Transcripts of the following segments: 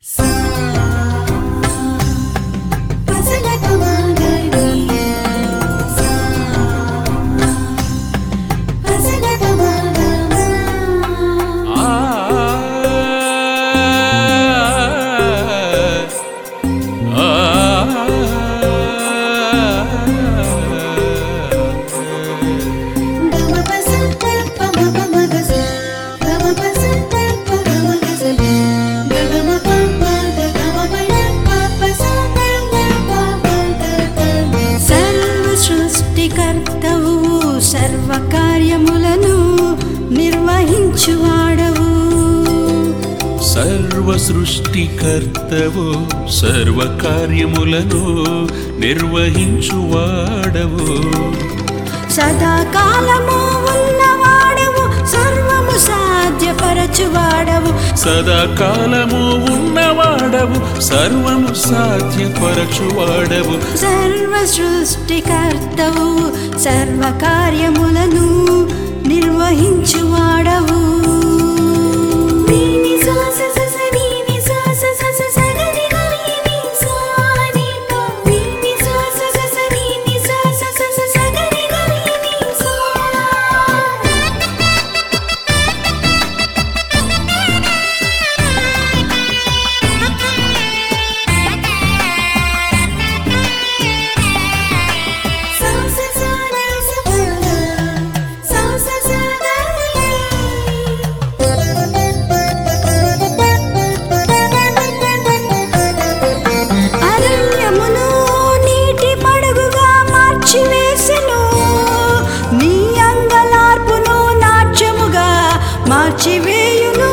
సర్వ సృష్టికర్తవు సర్వ కార్యములను నిర్వహించువాడవు సర్వ సృష్టికర్తవు సర్వ కార్యములను నిర్వహించువాడవు సదాకాలము ఉన్నవాడవు సర్వము సాధ్యపరచువాడవు సదాకాలము ఉన్నవాడవు సర్వము సాధ్యపరచువాడవు సర్వ సృష్టికర్తవు సర్వ కార్యములను నిర్వహించువాడవు అరణ్యమును నీటి మడుగుగా మార్చివేసెను నీ అంగలార్పును నాట్యముగా మార్చివేయును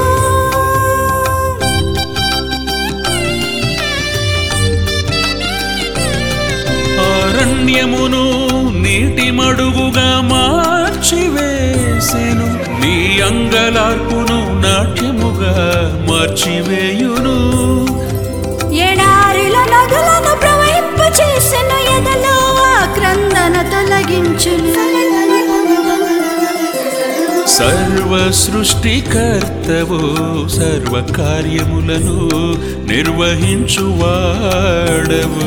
అరణ్యమును నీటి మడుగుగా మార్చివేసెను నీ అంగలార్పును నాట్యముగా మార్చివేయును ఎడారిలో నదులను ప్రవహింప చేసెను ఎదలో క్రందన తొలగించును సర్వ సృష్టికర్తవు సర్వ కార్యములను నిర్వహించువాడవు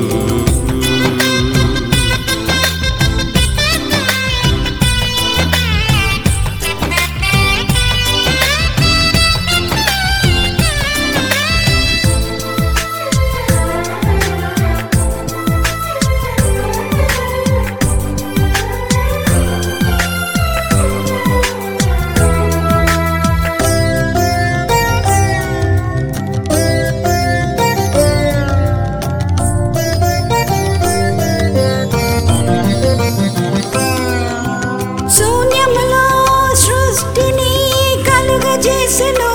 శూన్యములో సృష్టిని కలుగజేసెను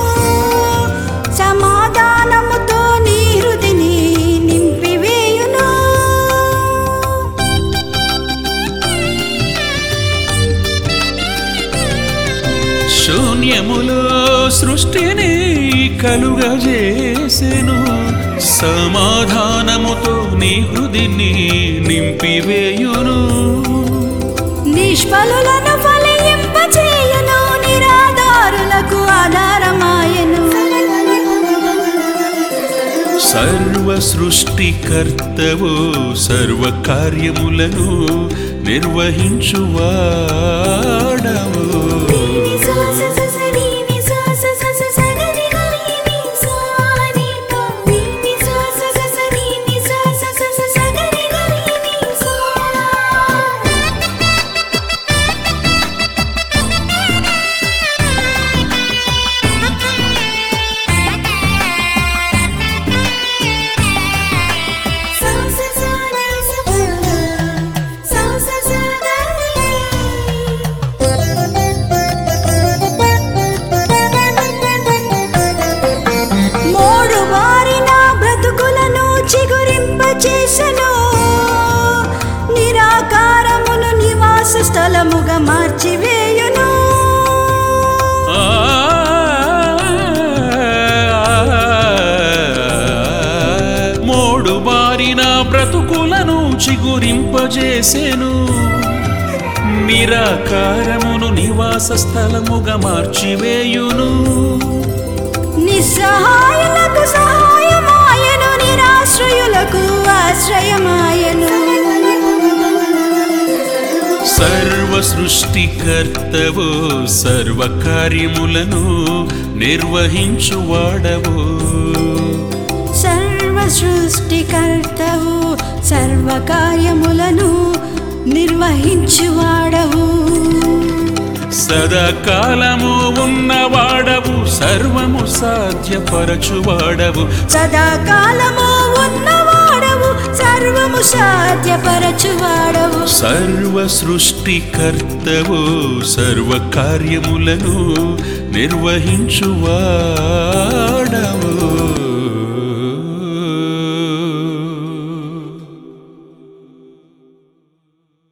సమాధానముతో నీ హృదిని నింపివేయును శూన్యములో సృష్టిని కలుగజేసెను సమాధానముతో నీ హృదిని నింపివేయును నిష్ఫలులను ఫలింపచేయును నిరాధారులకు ఆధారమాయను సర్వ సృష్టికర్తవు సర్వ కార్యములను నిర్వహించువాడవు మోడు వారిన బ్రతుకులను చిగురింపచేసెను నిరాకారమును నివాస స్థలముగా మార్చివేయును ఆ మోడు బారిన బ్రతుకులను చిగురింపజేసెను నిరాకారమును నివాస స్థలముగా మార్చివేయును నిస్సహాయులకు సహాయ సర్వ సృష్టికర్తవు సర్వ కార్యములను నిర్వహించువాడవు సర్వ సృష్టికర్తవు సర్వ కార్యములను నిర్వహించువాడవు సదాకాలము ఉన్నవాడవు సర్వము సాధ్యపరచువాడవు సదాకాలము ఉన్నవాడవు సర్వము సాధ్యపరచువాడవు సర్వ సృష్టికర్తవు సర్వ కార్యములను నిర్వహించువాడవు